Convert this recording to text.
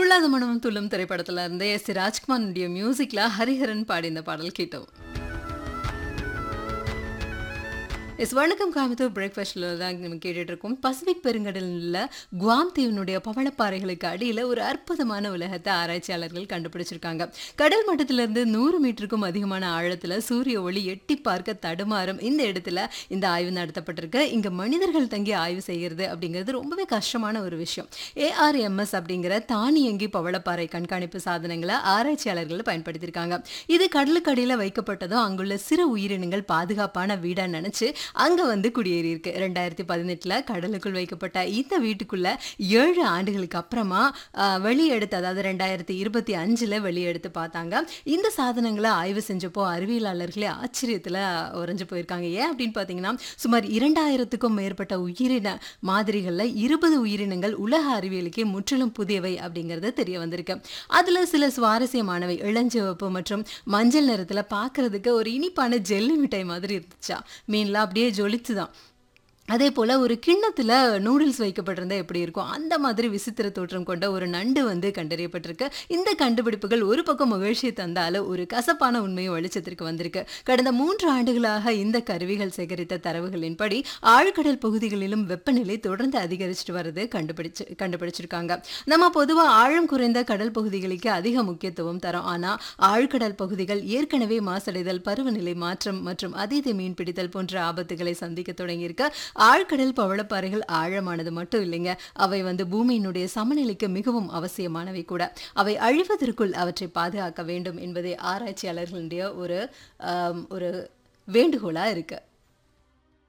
துள்ளாத மனமும் துள்ளும் திரைப்படத்துல இருந்து எஸ் சி ராஜ்குமாருடைய மியூசிக்ல ஹரிஹரன் பாடி இந்த பாடல் கேட்டோம் எஸ் வணக்கம் காமித்தூர் பிரேக்ஃபாஸ்ட்டில் தான் நம்ம கேட்டுட்டு இருக்கோம் பசிபிக் பெருங்கடலில் குவாம் தீவினுடைய பவளப்பாறைகளுக்கு அடியில் ஒரு அற்புதமான உலகத்தை ஆராய்ச்சியாளர்கள் கண்டுபிடிச்சிருக்காங்க கடல் மட்டத்திலிருந்து நூறு மீட்டருக்கும் அதிகமான ஆழத்தில் சூரிய ஒளி எட்டி பார்க்க தடுமாறும் இந்த இடத்துல இந்த ஆய்வு நடத்தப்பட்டிருக்கு இங்கே மனிதர்கள் தங்கி ஆய்வு செய்கிறது அப்படிங்கிறது ரொம்பவே கஷ்டமான ஒரு விஷயம் ஏஆர்எம்எஸ் அப்படிங்கிற தானியங்கி பவளப்பாறை கண்காணிப்பு சாதனங்களை ஆராய்ச்சியாளர்கள் பயன்படுத்தியிருக்காங்க இது கடலுக்கடியில் வைக்கப்பட்டதும் அங்குள்ள சிறு உயிரினங்கள் பாதுகாப்பான வீடா நினைச்சு அங்க வந்து குடியேறி இருக்கு ரெண்டாயிரத்தி பதினெட்டுல கடலுக்குள் வைக்கப்பட்ட இந்த வீட்டுக்குள்ள ஏழு ஆண்டுகளுக்கு அப்புறமா ஆஹ், வெளியெடுத்து அதாவது ரெண்டாயிரத்தி இருபத்தி அஞ்சுல வெளியெடுத்து பார்த்தாங்க இந்த சாதனங்களை ஆய்வு செஞ்சப்போ அறிவியலாளர்களே ஆச்சரியத்துல உறைஞ்சு போயிருக்காங்க ஏன் அப்படின்னு பார்த்தீங்கன்னா சுமார் இரண்டாயிரத்துக்கும் மேற்பட்ட உயிரின மாதிரிகள்ல இருபது உயிரினங்கள் உலக அறிவியலுக்கே முற்றிலும் புதியவை அப்படிங்கிறது தெரிய வந்திருக்கு அதுல சில சுவாரஸ்யமானவை இளஞ்சிவப்பு மற்றும் மஞ்சள் நிறத்துல பார்க்கிறதுக்கு ஒரு இனிப்பான ஜெல்லி மிட்டாய் மாதிரி இருந்துச்சா மீன்லாம் அப்படியே ஜொலிச்சுதான் அதே போல் ஒரு கிண்ணத்தில் நூடுல்ஸ் வைக்கப்பட்டிருந்தா எப்படி இருக்கும் அந்த மாதிரி விசித்திர தோற்றம் கொண்ட ஒரு நண்டு வந்து கண்டறியப்பட்டிருக்கு இந்த கண்டுபிடிப்புகள் ஒரு பக்கம் மகிழ்ச்சியை தந்தாலும் ஒரு கசப்பான உண்மையும் வெளிச்சத்திற்கு வந்திருக்கு கடந்த மூன்று ஆண்டுகளாக இந்த கருவிகள் சேகரித்த தரவுகளின்படி ஆழ்கடல் பகுதிகளிலும் வெப்பநிலை தொடர்ந்து அதிகரிச்சுட்டு வர்றது கண்டுபிடிச்சு கண்டுபிடிச்சிருக்காங்க நம்ம பொதுவாக ஆழம் குறைந்த கடல் பகுதிகளுக்கு அதிக முக்கியத்துவம் தரோம் ஆனால் ஆழ்கடல் பகுதிகள் ஏற்கனவே மாசடைதல் பருவநிலை மாற்றம் மற்றும் அதீத மீன்பிடித்தல் போன்ற ஆபத்துகளை சந்திக்க தொடங்கியிருக்க ஆழ்கடல் பவளப்பாறைகள் ஆழமானது மட்டும் இல்லைங்க அவை வந்து பூமியினுடைய சமநிலைக்கு மிகவும் அவசியமானவை கூட அவை அழிவதற்குள் அவற்றை பாதுகாக்க வேண்டும் என்பதே ஆராய்ச்சியாளர்களுடைய ஒரு ஆம், ஒரு வேண்டுகோளா இருக்கு